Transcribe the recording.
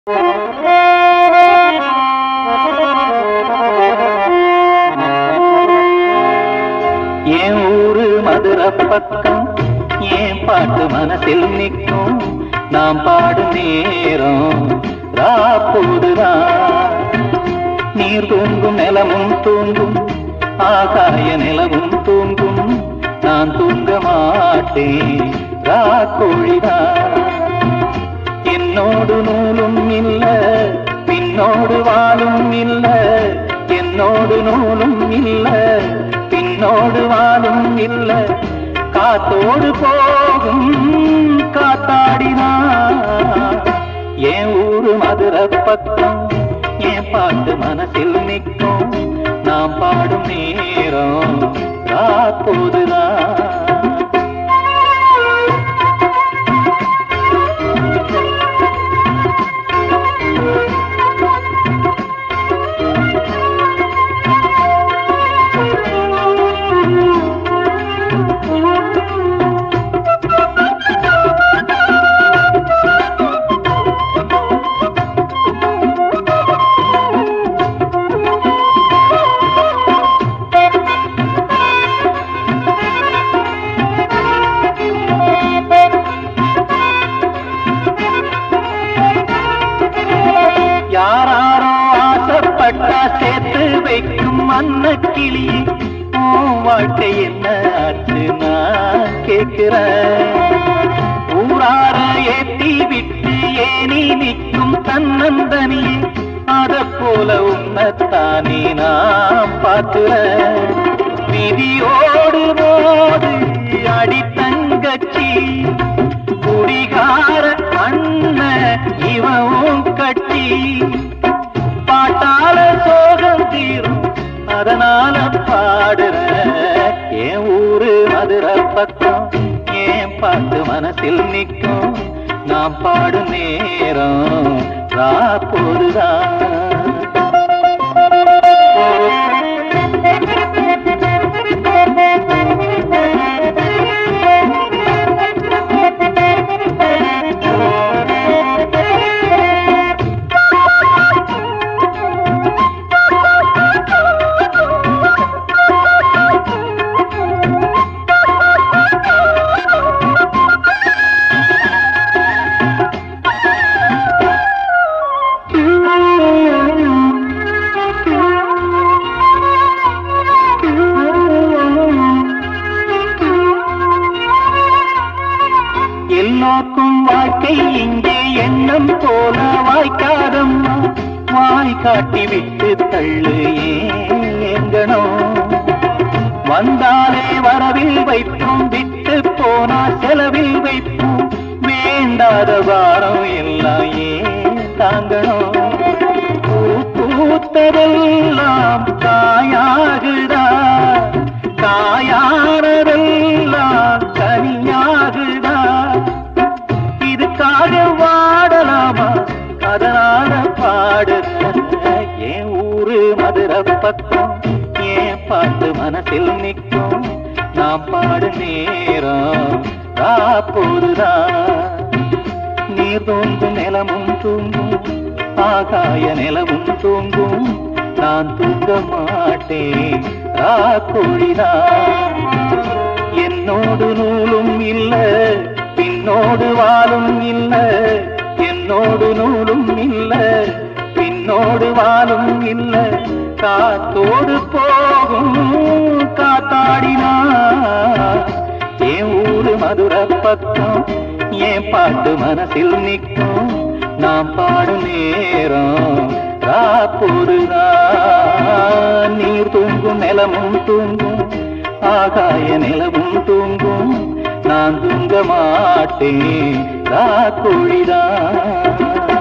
என் ஊரு மதுரை பக்கம் என் பாட்டு மனசில் நிற்கும் நாம் பாடும் நேரம் ராப்போதுதான் நீர் தூங்கும் நிலமும் தூங்கும் ஆகாய நிலவும் தூங்கும் நான் தூங்க மாட்டேன் ராக்கோழிதான் என்னோடு நூலும் இல்ல பின்னோடு வாழும் இல்ல என்னோடு நூலும் இல்ல பின்னோடு வாழும் இல்ல காத்தோடு போகும் காத்தாடினா என் ஊரு மதுரை பக்கம் என் பாட்டு மனசில் நிற்கும் நாம் பாடும் நேரம் காப்போதுதான் யாராரோ ஆசைப்பட்டா சேர்த்து வைக்கும் மண்ண கிளி உன் வாழ்க்கை என்ன ஆச்சு நான் கேட்கிறேன் ஊரார ஏத்தி விட்டு ஏனி நிற்கும் தன்னந்தனியே அத போல உன்னத்தானே நான் பார்க்கிறேன் விதியோடு போது அடி தங்கச்சி குடிகார அண்ணன் இவன் கட்டி பாட்டால சோகம் தீரும் அதனால பாடுற என் ஊரு மதுரை பக்கம் என் பாட்டு மனசில் நிற்கும் நாம் பாடும் நேரம் ராப்போதுதான் எல்லோருக்கும் வாழ்க்கை இங்கே எண்ணம் போல வாய்க்காதம்மா வாய் காட்டி விட்டு தள்ளு ஏங்கணும் வந்தாலே வரவில் வைப்போம் விட்டு போனா செலவில் வைப்போம் வேண்டாத வாரம் எல்லாம் ஏன் தாங்கணும் பூ பூத்ததெல்லாம் காயாகுதா காயானதெல்லாம் கனியாகுதா இதுக்காக வாடலாமா அதனால பாடுற என் ஊரு மதுரை பக்கம் என் பாட்டு மனசில் நிற்கும் நாம் பாடு நேரம் காப்போதுதான் நீர் தோங்கும் நிலமும் தூங்கும் ஆகாய நிலவும் தூங்கும் நான் தூங்க மாட்டேன் ராக்கோழிதான் என்னோடு நூலும் இல்ல பின்னோடு வாழும் இல்ல என்னோடு நூலும் இல்ல பின்னோடு வாழும் இல்ல காத்தோடு போகும் காத்தாடினா என் ஊரு மதுரை பக்கம் என் பாட்டு மனசில் நிற்கும் நாம் பாடும் நேரம் ராப்போதுதான் நீர் தூங்கும் நிலமும் தூங்கும் ஆகாய நிலவும் தூங்கும் நான் தூங்க மாட்டேன் ராக்கோழிதான்